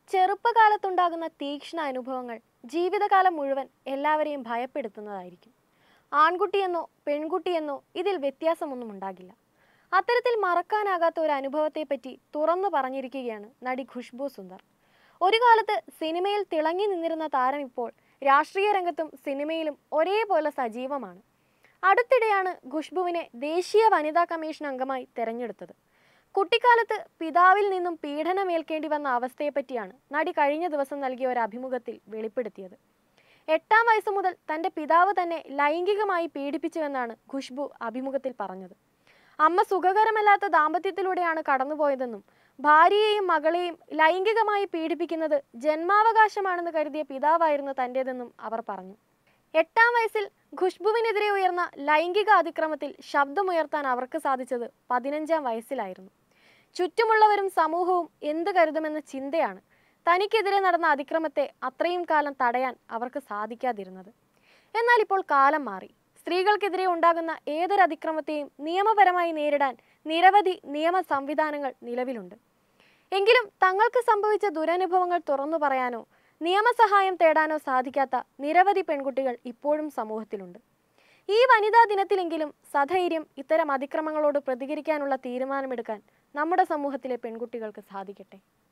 ചെറുപ്പകാലത്തുണ്ടാകുന്ന തീക്ഷ്ണ അനുഭവങ്ങൾ ജീവിതകാലം മുഴുവൻ എല്ലാവരെയും ഭയപ്പെടുത്തുന്നതായിരിക്കും ആൺകുട്ടിയെന്നോ പെൺകുട്ടിയെന്നോ ഇതിൽ വ്യത്യാസമൊന്നും ഉണ്ടാകില്ല അത്തരത്തിൽ മറക്കാനാകാത്ത ഒരു അനുഭവത്തെപ്പറ്റി തുറന്നു പറഞ്ഞിരിക്കുകയാണ് നടി ഖുഷ്ബു സുന്ദർ ഒരു കാലത്ത് സിനിമയിൽ തിളങ്ങി നിന്നിരുന്ന താരം ഇപ്പോൾ രാഷ്ട്രീയ രംഗത്തും സിനിമയിലും ഒരേപോലെ സജീവമാണ് അടുത്തിടെയാണ് ഖുഷ്ബുവിനെ ദേശീയ വനിതാ കമ്മീഷൻ അംഗമായി തെരഞ്ഞെടുത്തത് കുട്ടിക്കാലത്ത് പിതാവിൽ നിന്നും പീഡനമേൽക്കേണ്ടി വന്ന അവസ്ഥയെപ്പറ്റിയാണ് നടി കഴിഞ്ഞ ദിവസം നൽകിയ ഒരു അഭിമുഖത്തിൽ വെളിപ്പെടുത്തിയത് എട്ടാം വയസ്സ് മുതൽ തന്റെ പിതാവ് തന്നെ ലൈംഗികമായി പീഡിപ്പിച്ചുവെന്നാണ് ഖുഷ്ബു അഭിമുഖത്തിൽ പറഞ്ഞത് അമ്മ സുഖകരമല്ലാത്ത ദാമ്പത്യത്തിലൂടെയാണ് കടന്നുപോയതെന്നും ഭാര്യയെയും മകളെയും ലൈംഗികമായി പീഡിപ്പിക്കുന്നത് ജന്മാവകാശമാണെന്ന് കരുതിയ പിതാവായിരുന്നു തൻ്റേതെന്നും അവർ പറഞ്ഞു എട്ടാം വയസ്സിൽ ഖുഷ്ബുവിനെതിരെ ഉയർന്ന ലൈംഗിക അതിക്രമത്തിൽ ശബ്ദമുയർത്താൻ അവർക്ക് സാധിച്ചത് പതിനഞ്ചാം വയസ്സിലായിരുന്നു ചുറ്റുമുള്ളവരും സമൂഹവും എന്ത് കരുതുമെന്ന ചിന്തയാണ് തനിക്കെതിരെ നടന്ന അതിക്രമത്തെ അത്രയും കാലം തടയാൻ അവർക്ക് സാധിക്കാതിരുന്നത് എന്നാൽ ഇപ്പോൾ കാലം മാറി സ്ത്രീകൾക്കെതിരെ ഉണ്ടാകുന്ന ഏതൊരു അതിക്രമത്തെയും നിയമപരമായി നേരിടാൻ നിരവധി നിയമ സംവിധാനങ്ങൾ നിലവിലുണ്ട് എങ്കിലും തങ്ങൾക്ക് സംഭവിച്ച ദുരനുഭവങ്ങൾ തുറന്നു പറയാനോ നിയമസഹായം തേടാനോ സാധിക്കാത്ത നിരവധി പെൺകുട്ടികൾ ഇപ്പോഴും സമൂഹത്തിലുണ്ട് ഈ വനിതാ ദിനത്തിലെങ്കിലും സധൈര്യം ഇത്തരം അതിക്രമങ്ങളോട് പ്രതികരിക്കാനുള്ള തീരുമാനമെടുക്കാൻ നമ്മുടെ സമൂഹത്തിലെ പെൺകുട്ടികൾക്ക് സാധിക്കട്ടെ